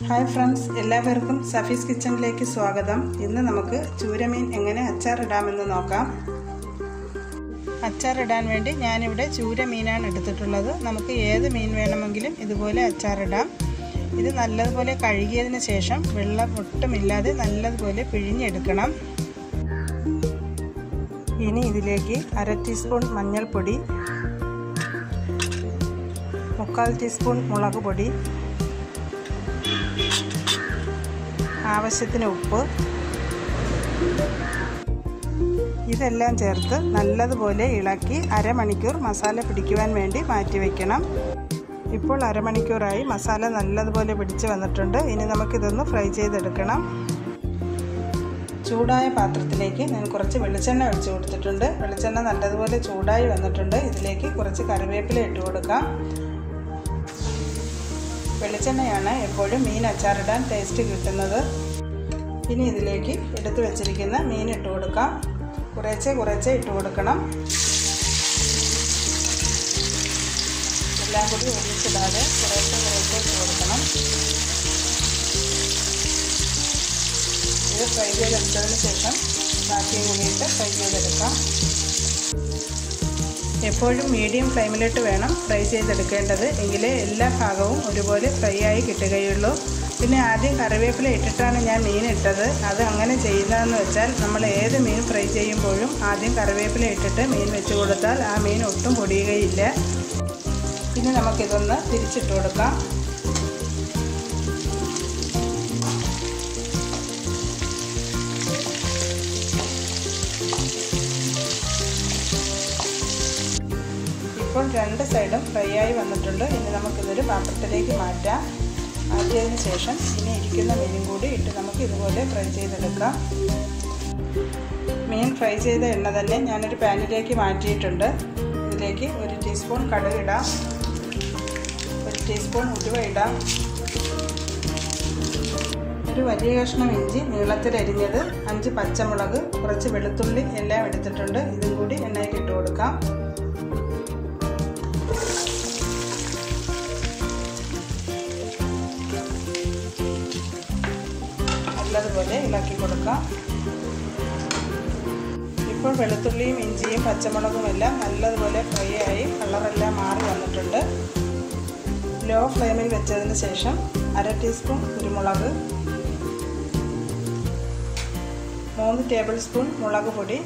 hi friends എല്ലാവർക്കും സഫീസ് കിച്ചണിലേക്ക് സ്വാഗതം ഇന്ന് നമുക്ക് ചൂരമീൻ എങ്ങനെ അച്ചാറിടാമെന്ന് നോക്കാം അച്ചാറിടാൻ വേണ്ടി ഞാനിവിടെ ചൂരമീനാണ് എടുത്തിട്ടുള്ളത് നമുക്ക് ഏത് മീൻ വേണമെങ്കിലും ഇതുപോലെ അച്ചാറിടാം ഇത് നല്ലതുപോലെ കഴുകിയതിന് ശേഷം വെള്ളം ഒട്ടുമില്ലാതെ നല്ലതുപോലെ പിഴിഞ്ഞെടുക്കണം ഇനി ഇതിലേക്ക് അര ടീസ്പൂൺ മഞ്ഞൾപ്പൊടി മുക്കാൽ ടീസ്പൂൺ മുളക് പൊടി ആവശ്യത്തിന് ഉപ്പ് ഇതെല്ലാം ചേർത്ത് നല്ലതുപോലെ ഇളക്കി അരമണിക്കൂർ മസാല പിടിക്കുവാൻ വേണ്ടി മാറ്റി വയ്ക്കണം ഇപ്പോൾ അരമണിക്കൂറായി മസാല നല്ലതുപോലെ പിടിച്ച് വന്നിട്ടുണ്ട് ഇനി നമുക്കിതൊന്ന് ഫ്രൈ ചെയ്തെടുക്കണം ചൂടായ പാത്രത്തിലേക്ക് ഞാൻ കുറച്ച് വെളിച്ചെണ്ണ ഒഴിച്ചു കൊടുത്തിട്ടുണ്ട് വെളിച്ചെണ്ണ നല്ലതുപോലെ ചൂടായി വന്നിട്ടുണ്ട് ഇതിലേക്ക് കുറച്ച് കറിവേപ്പില ഇട്ട് കൊടുക്കാം വെളിച്ചെണ്ണയാണ് എപ്പോഴും മീൻ അച്ചാറിടാൻ ടേസ്റ്റ് കിട്ടുന്നത് ഇനി ഇതിലേക്ക് എടുത്തു വെച്ചിരിക്കുന്ന മീൻ ഇട്ട് കൊടുക്കാം കുറേശ്ശെ കുറേശ്ശെ ഇട്ട് കൊടുക്കണം എല്ലാം കൂടി ഒന്നിച്ചിടാതെ കുറേശ്ശെ കുറേശ്ശെ ഇട്ട് കൊടുക്കണം ഇത് ഫ്രൈ ചെയ്തെടുത്തതിന് ശേഷം ബാക്കിയും കൂടിയിട്ട് ഫ്രൈ ചെയ്തെടുക്കാം എപ്പോഴും മീഡിയം ഫ്ലെയിമിലിട്ട് വേണം ഫ്രൈ ചെയ്തെടുക്കേണ്ടത് എങ്കിലേ എല്ലാ ഭാഗവും ഒരുപോലെ ഫ്രൈ ആയി കിട്ടുകയുള്ളൂ പിന്നെ ആദ്യം കറിവേപ്പില ഇട്ടിട്ടാണ് ഞാൻ മീൻ ഇട്ടത് അത് അങ്ങനെ ചെയ്യുന്നതെന്ന് വെച്ചാൽ നമ്മൾ ഏത് മീൻ ഫ്രൈ ചെയ്യുമ്പോഴും ആദ്യം കറിവേപ്പില ഇട്ടിട്ട് മീൻ വെച്ച് കൊടുത്താൽ ആ മീൻ ഒട്ടും പൊടിയുകയില്ല പിന്നെ നമുക്കിതൊന്ന് തിരിച്ചിട്ട് കൊടുക്കാം ഇപ്പോൾ രണ്ട് സൈഡും ഫ്രൈ ആയി വന്നിട്ടുണ്ട് ഇനി നമുക്കിതൊരു പാത്രത്തിലേക്ക് മാറ്റാം മാറ്റിയതിന് ശേഷം ഇനി ഇരിക്കുന്ന മീനും കൂടി ഇട്ട് നമുക്ക് ഇതുപോലെ ഫ്രൈ ചെയ്തെടുക്കാം മീൻ ഫ്രൈ ചെയ്ത എണ്ണ തന്നെ ഞാനൊരു പാനിലേക്ക് മാറ്റിയിട്ടുണ്ട് ഇതിലേക്ക് ഒരു ടീസ്പൂൺ കടുക് ഇടാം ഒരു ടീസ്പൂൺ ഉലുവ ഇടാം ഒരു വലിയ കഷ്ണം ഇഞ്ചി നീളത്തിലരിഞ്ഞത് അഞ്ച് പച്ചമുളക് കുറച്ച് വെളുത്തുള്ളി എല്ലാം എടുത്തിട്ടുണ്ട് ഇതും കൂടി എണ്ണയ്ക്ക് ഇട്ട് കൊടുക്കാം നല്ലതുപോലെ ഇളക്കി കൊടുക്കാം ഇപ്പോൾ വെളുത്തുള്ളിയും ഇഞ്ചിയും പച്ചമുളകും എല്ലാം നല്ലതുപോലെ ഫ്രൈ ആയി കളറെല്ലാം മാറി വന്നിട്ടുണ്ട് ലോ ഫ്ലെയിമിൽ വെച്ചതിന് ശേഷം അര ടീസ്പൂൺ കുരുമുളക് മൂന്ന് ടേബിൾ സ്പൂൺ മുളക് പൊടി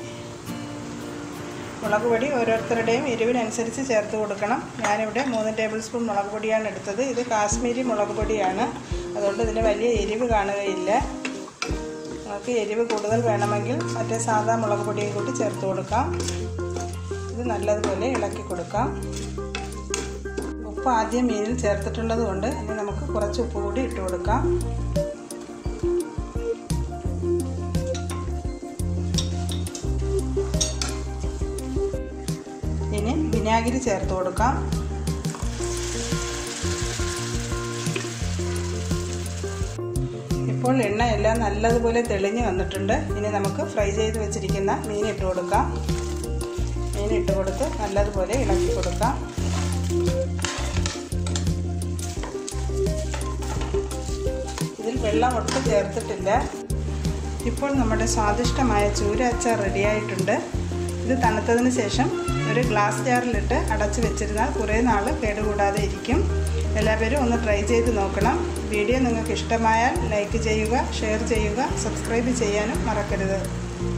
മുളക് പൊടി ഓരോരുത്തരുടെയും എരിവിനനുസരിച്ച് ചേർത്ത് കൊടുക്കണം ഞാനിവിടെ മൂന്ന് ടേബിൾ സ്പൂൺ മുളക് പൊടിയാണ് എടുത്തത് ഇത് കാശ്മീരി മുളക് പൊടിയാണ് അതുകൊണ്ട് ഇതിന് വലിയ എരിവ് കാണുകയില്ല നമുക്ക് എരിവ് കൂടുതൽ വേണമെങ്കിൽ മറ്റേ സാധാ മുളക് പൊടിയും കൂടി ചേർത്ത് കൊടുക്കാം ഇത് നല്ലതുപോലെ ഇളക്കി കൊടുക്കാം ഉപ്പ് ആദ്യം മീനിൽ ചേർത്തിട്ടുള്ളത് കൊണ്ട് ഇനി നമുക്ക് കുറച്ച് ഉപ്പ് കൂടി ഇട്ട് കൊടുക്കാം ഇനി വിനാഗിരി ചേർത്ത് കൊടുക്കാം ഇപ്പോൾ എണ്ണ എല്ലാം നല്ലതുപോലെ തെളിഞ്ഞ് വന്നിട്ടുണ്ട് ഇനി നമുക്ക് ഫ്രൈ ചെയ്ത് വെച്ചിരിക്കുന്ന മീൻ ഇട്ട് കൊടുക്കാം മീൻ ഇട്ട് കൊടുത്ത് നല്ലതുപോലെ ഇളക്കി കൊടുക്കാം ഇതിൽ വെള്ളം ഒട്ടും ചേർത്തിട്ടില്ല ഇപ്പോൾ നമ്മുടെ സ്വാദിഷ്ടമായ ചൂര അച്ചാർ റെഡിയായിട്ടുണ്ട് ഇത് തണുത്തതിന് ശേഷം ഒരു ഗ്ലാസ് ജാറിലിട്ട് അടച്ചു വെച്ചിരുന്നാൽ കുറേ നാൾ കേടുകൂടാതെ ഇരിക്കും എല്ലാവരും ഒന്ന് ട്രൈ ചെയ്ത് നോക്കണം വീഡിയോ നിങ്ങൾക്ക് ഇഷ്ടമായാൽ ലൈക്ക് ചെയ്യുക ഷെയർ ചെയ്യുക സബ്സ്ക്രൈബ് ചെയ്യാനും മറക്കരുത്